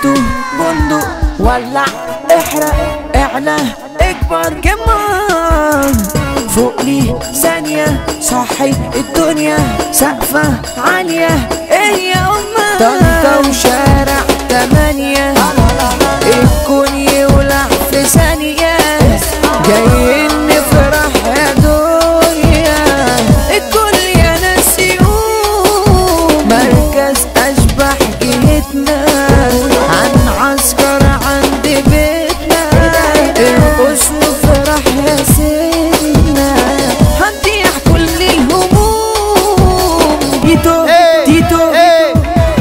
تيتو بندق ولع احرق اعلى اكبر كمان فوق لي ثانية صحي الدنيا سقفة عالية ايه يا أمة طنطا وشارع تمانية الكون يولع في ثانية جايين نفرح يا دنيا الكل يا ناس يقوم مركز أشبح جهتنا عن عسكر عند بيتنا ارقص وفرح يا سيدنا هنضيع كل الهموم تيتو إيه، تيتو إيه.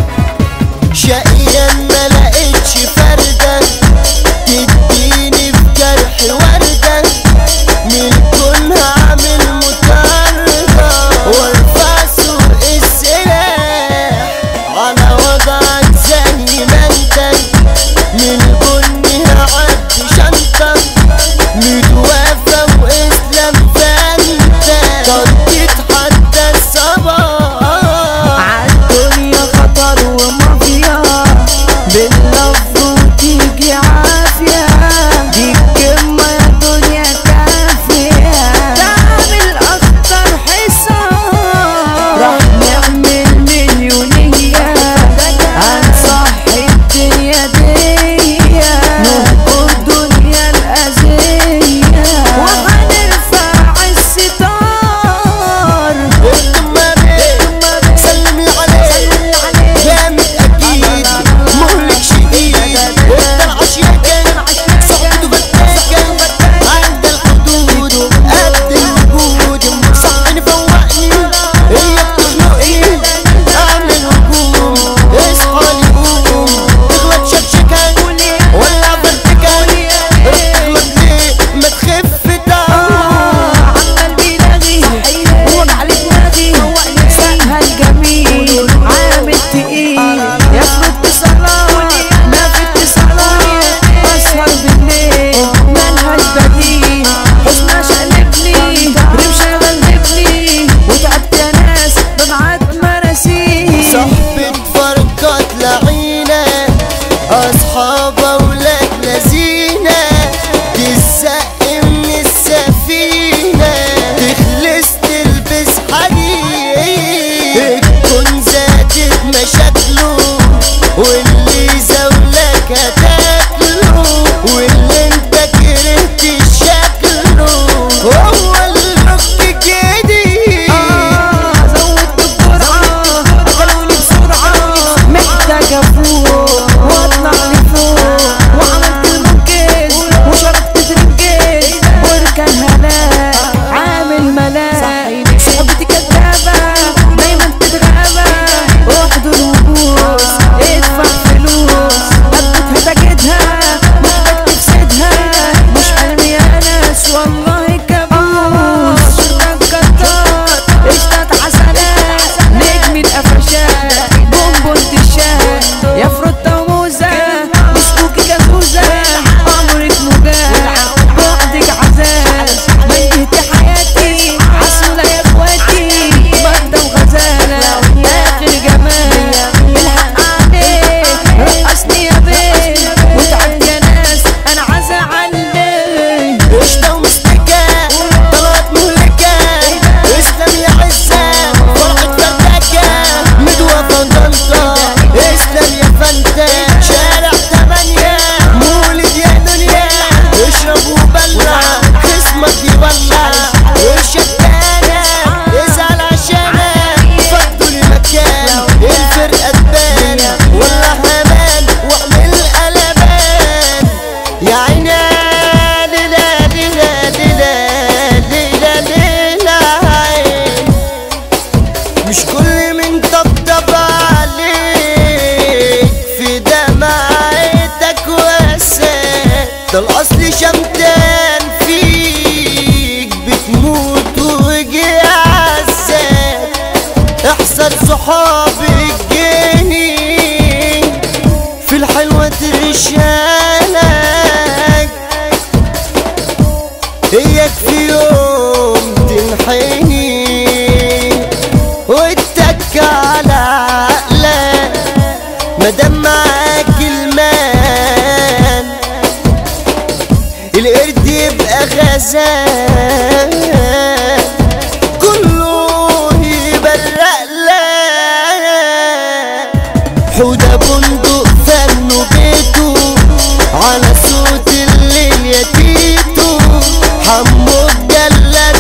شقيا ما لقيتش فردة تديني في جرح وردة من كل هعمل مطاردة وارفع سوق السلاح على وضعك زي ما انت من بني هعدي شنطة متوافى واسلام فانت طريقة حتى الصباح عالدنيا خطر ومافيا باللفظ وتيجي عافية دي الكلمة يا دنيا كافية تعمل أكتر حصار راح نعمل مليونية هنصحي الدنيا دي نهبط دنيا الأذية وهنرفع الستار سلمي عليه جامد اكيد مهلك شديد انت العشيكة صحبته فتاكة عند الحدود قد الوجود صحني فوقني هي بتخنقني اعمل هجوم اصحى لي قوم تغلط شكشكة ولا فرتكة تغلط ليه ما تخف تعال عمال بيلاغي وجع دماغي ساقها الجميل عامل تقيل يفرض بصلاة ما في اتصالات اسهر بالليل ملهاش بديل حزنها شقلبني رمشة غلبني وتعبت يا ناس ببعت مراسيل صحبة فرقات لعينة أصحاب أولاد لذينة تزق من السفينة تخلص تلبس حديد تكون زادت مشاكله واللي زولك هتاكله واللي انت كرهت شكله هو الحب جديد آه زودت الجرعة أكلوني بسرعة محتاج أفوق وأطلع لفوق وعملت المنكس وشربت ترنكس واركن هلاك عامل ملاك صحبتي كدابة دايما تتغابى واحضر وبوس ادفع فلوس هبتها تجدها محتاج تفسدها مش حلمي يا ناس والله كابوس شربك كتار اشتات عسلات نجم القفشات بونبون تشات يا فروتة وموزة بسكوكي جازوزة عمرك مجال بعدك عذاب ميت حياتي عسولة يا اخواتي بردة وغزالة اخر جمال الحق عليك رقصني يا بيه وتعبت يا ناس انا عزا عليك قشطة ومستكة طلعت مهلكة اسلام يا عزة فرحة فردكة مدوى فندلطة اسلام يا فندة شارع تمانية مولد يا دنيا اشرب وبلع خصمك يولع والشتانة ازعل عشانك فضوا لي مكان الفرقة تبان والله امان واعمل قلبان يا عيني ليلى ليلى ليلى ليلى ليلى عين مش كل من طبطب عليك في دمعتك وسات ده الاصل شمتان فيك بتموت وجي عزات احسن صحابي الجني في الحلوة ترشالك اياك في يوم تنحني واتك على عقلك مادام معاك المال الأذان كله يبرق لك حودة بندق فنه بيته على صوت الليل يا تيتو حمو جلد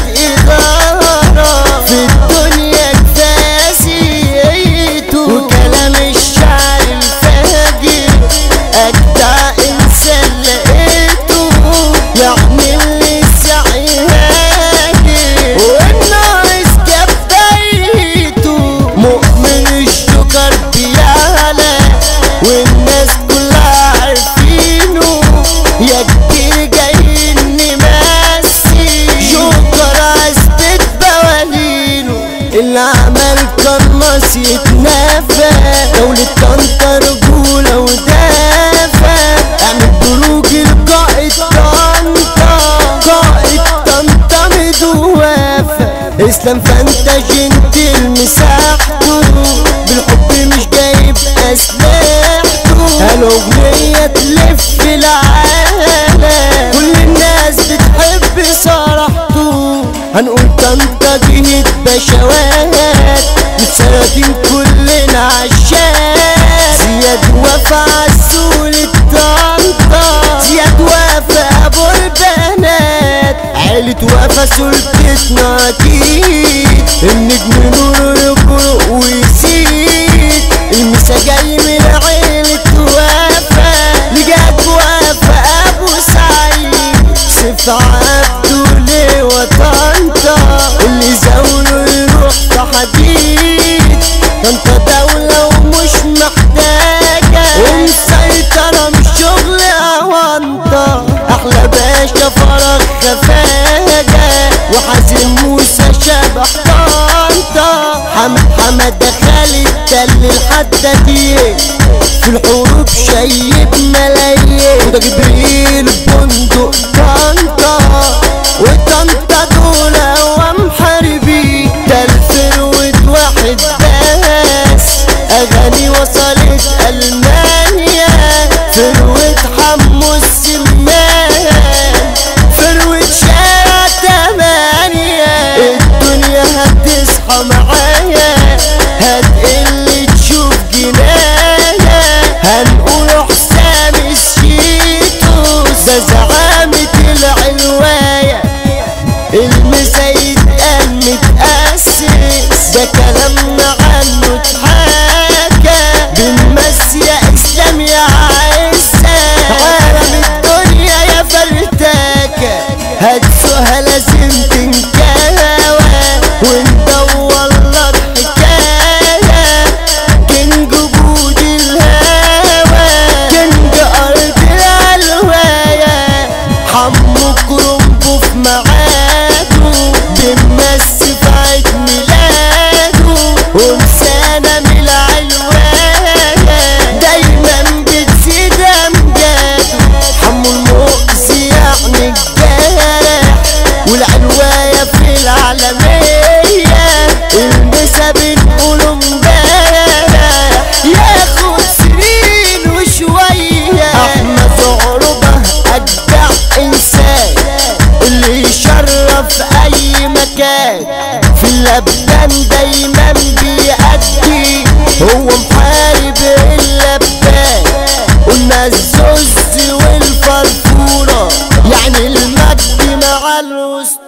إدارة في الدنيا كفاسيته وكلام الشعر الفاجر أجدع إنسان لقيته يعني اللي سعي هاجر والناقص كفايته مؤمن الشكر بيعلى والناس كلها عارفينه يا كتير جايين نمسي شكر اثبت بوالينه اللي عمل قناص يتنافى دولة طنطا رجولة ودافع اعمل بروج القائد طنطا قائد طنطا مدوافة اسلام فانتا جنتل مساحته بالحب مش جايب اسلحته الاغنية تلف العالم كل الناس بتحب صراحته هنقول طنطا جهد بشوات متسردين كلنا عشان زياد وفا عسول طنطا زياد وفا ابو البنات عيلة وفا سلطتنا اكيد النجم نور يبرق ويزيد المسا جاي من عيلة وفا لجاد وفا ابو سعيد سيف عبده ليه وطنطا اللي زاوله يروح تحديد طنطا دولة ومش محتاجة ومسيطرة مش شغل أونطة أحلى باشا فرج خفاجة وحازم موسى شبح طنطا حمد حمد خالد تل الحدادين في الحروب شيب ملايين وده جبريل بندق طنطا وطنطا دول ومحاربين ده الفروة واحد بس أغاني وصلت ألمانيا فروة حمو السمان فروة شارع تمانية الدنيا هتصحى معايا هتقل تشوف جناية هنقول حسام الشيتوس ده زعامة العلواية المسيد قال متأسس ده كلامنا عنه اتحكى بنمس يا اسلام يا عزة عالم الدنيا يا فرتاكة هتسوها لازم تنكاوى وندور لك حكاية كنج جود الهوى كنج ارض العلواية حمو كرنبو في ميعاده بنمس في عيد ميلاده ومسانة من العلواية دايما بتزيد امجاده حمو المؤذي يعني الجارح والعلواية في العالمية المسا بنقول امبارح ياخد سنين وشوية احمد عربة اجدع انسان اللي يشرف اي مكان في اللبان دايما بيأدي هو محارب اللبان قلنا الزوز والفرفورة يعني المجد مع الوسط